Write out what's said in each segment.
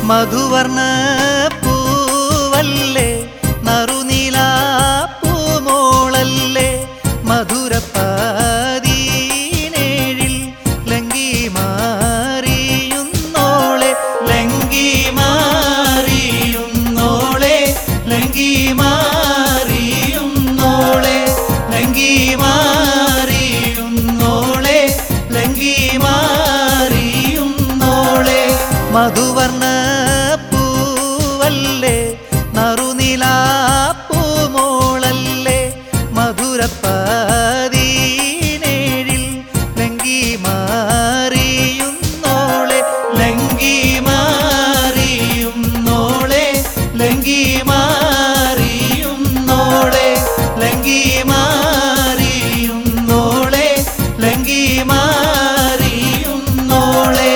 മധുവർണ്ണ പൂവല്ലേ നറുനീല പൂമോളല്ലേ മധുരപ്പാതീനേഴിൽ ലങ്കി മാറിയുന്നോളെ ലങ്കി മാറിയുന്നോളെ ലങ്കി മാറിയുന്നോളെ ലങ്കി മാറിയുന്നോളെ ലങ്കി മാറിയുന്നോളെ മധുവർണ്ണ പൂവല്ലേ നറുനില പൂമോളല്ലേ മധുരപ്പാതീനേഴിൽ ലങ്കി മാറിയുന്നോളെ ലങ്കി മാറിയുന്നോളെ ലങ്കി മാറിയുന്നോളെ ലങ്കി മാറിയുന്നോളെ ലങ്കി മാറിയുന്നോളെ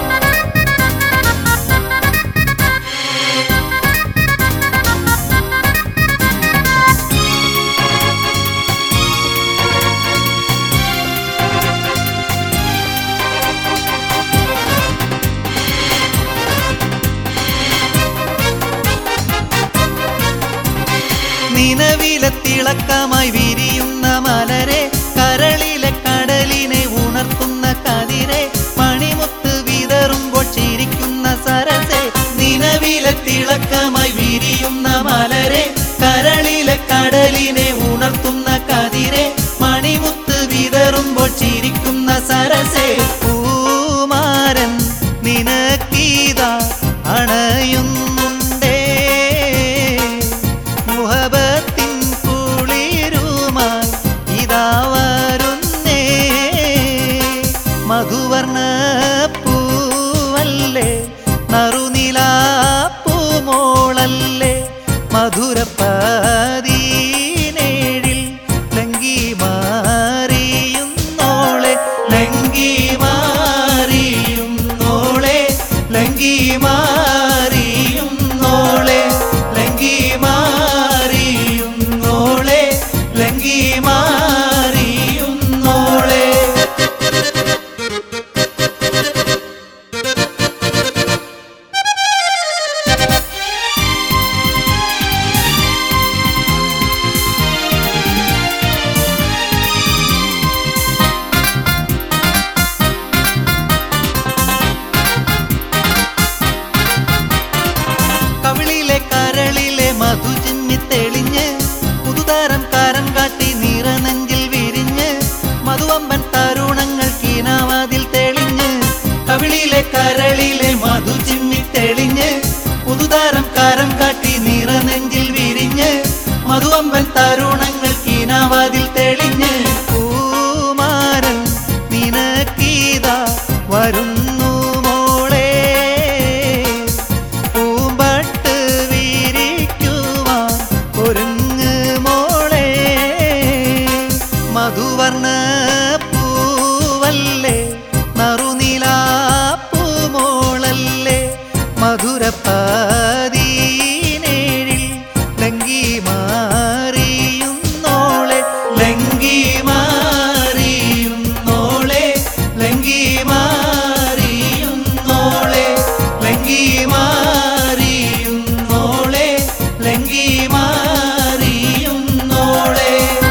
നിലവിലെ തിളക്കമായി വിരിയുന്ന മലരെ കരളിലെ കടലിനെ ഉണർത്തുന്ന കതിരെ മണിമുത്ത് വിതറുമ്പോൾ ചിരിക്കുന്ന സരസെ നിലവിലെ തിളക്കമായി വിരിയുന്ന മലരെ കരളിലെ കടലിനെ ഉണർത്തുന്ന കതിരെ മണിമുത്ത് വിതറുമ്പോൾ ചിരിക്കുന്ന സരസെ പൂമാരൻ നിനക്കീത അണയുന്നുണ്ടേ മുഹബത്തിൻ കുളിരുമായി ഇതാ വരുന്നേ മധുവർണ്ണ പൂവല്ലേ നറുനില പൂമോളല്ലേ മധുരപ്പാതീനേഴിൽ ലങ്കി മാറിയുന്നോളെ ലങ്കി മാറിയുന്നോളെ ലങ്കി മാറിയുന്നോളെ ലങ്കി മാറിയുന്നോളെ ലങ്കി മാറിയുന്നോളെ കവിളിലെ കരളിലെ മധു ചിമ്മി തെളിഞ്ഞ് പുതുതാരം കാരം കാട്ടി നിറനെഞ്ചിൽ വിരിഞ്ഞ് മധുവമ്പൻ തരുണങ്ങൾ കീനാവാതിൽ തെളിഞ്ഞ് കവിളിലെ കരളിലെ മധു ചിമ്മി തെളിഞ്ഞ് പുതുതാരം കാരം കാട്ടി നിറനെഞ്ചിൽ വിരിഞ്ഞ് മധുവമ്പൻ തരുണങ്ങൾ കീനാവാതിൽ തെളിഞ്ഞ് പൂമാരൻ നിനക്കീത വരുന്നു മോളെ പൂമ്പട്ട് വിരിക്കുവാൻ ഒരുങ്ങ് മോളെ മധുവർണ്ണ പൂവല്ലേ നറുനില പൂമോളല്ലേ മധുരപ്പാതീനേഴിൽ ലങ്കി മാറിയുന്നോളെ ലങ്കി മാറിയുന്നോളെ ലങ്കി മാറിയുന്നോളെ ലങ്കി മാറിയുന്നോളെ ലങ്കി മാറിയുന്നോളെ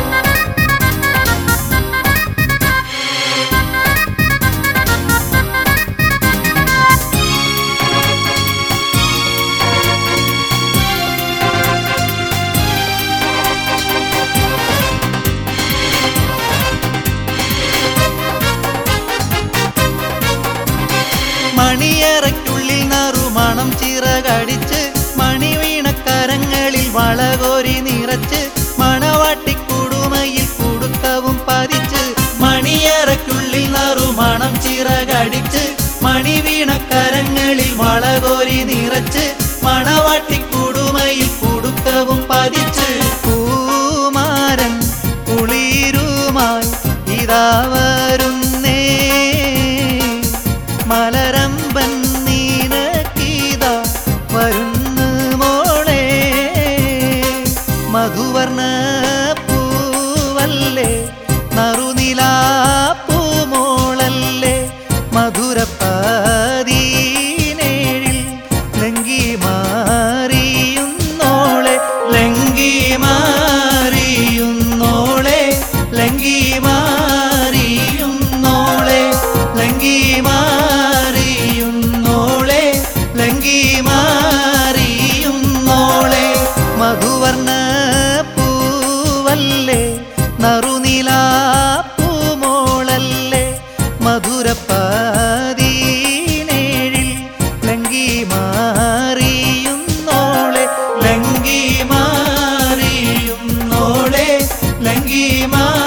മണിയറയ്ക്കുള്ളിൽ നറുമണം ചിറകടിച്ച് മണിവീണക്കരങ്ങളിൽ വളകോരി നിറച്ച് മണവാട്ടിക്കുടുമയിൽ കുടുക്കവും പതിച്ച് മണിയറയ്ക്കുള്ളിൽ നറുമണം ചിറകടിച്ച് മണിവീണക്കരങ്ങളിൽ വളകോരി നിറച്ച് മണവാട്ടിക്കുടുമയിൽ കുടുക്കവും പതിച്ച് പൂമാരൻ കുളിരുമായി ഇതാ വരുന്നേ മലരമ്പൻ നീനക്കീത വരുന്നു മോളെ മധുവർണ്ണ പൂവല്ലേ നറുനില പൂമോളല്ലേ മധുരപ്പാതീനേഴിൽ ലങ്കി നറുനിലാ പൂമോളല്ലേ മധുരപ്പതിനേഴിൽ ലങ്കി മാറിയുന്നോളെ ലങ്കി മാറിയുന്നോളെ ലങ്കി മാ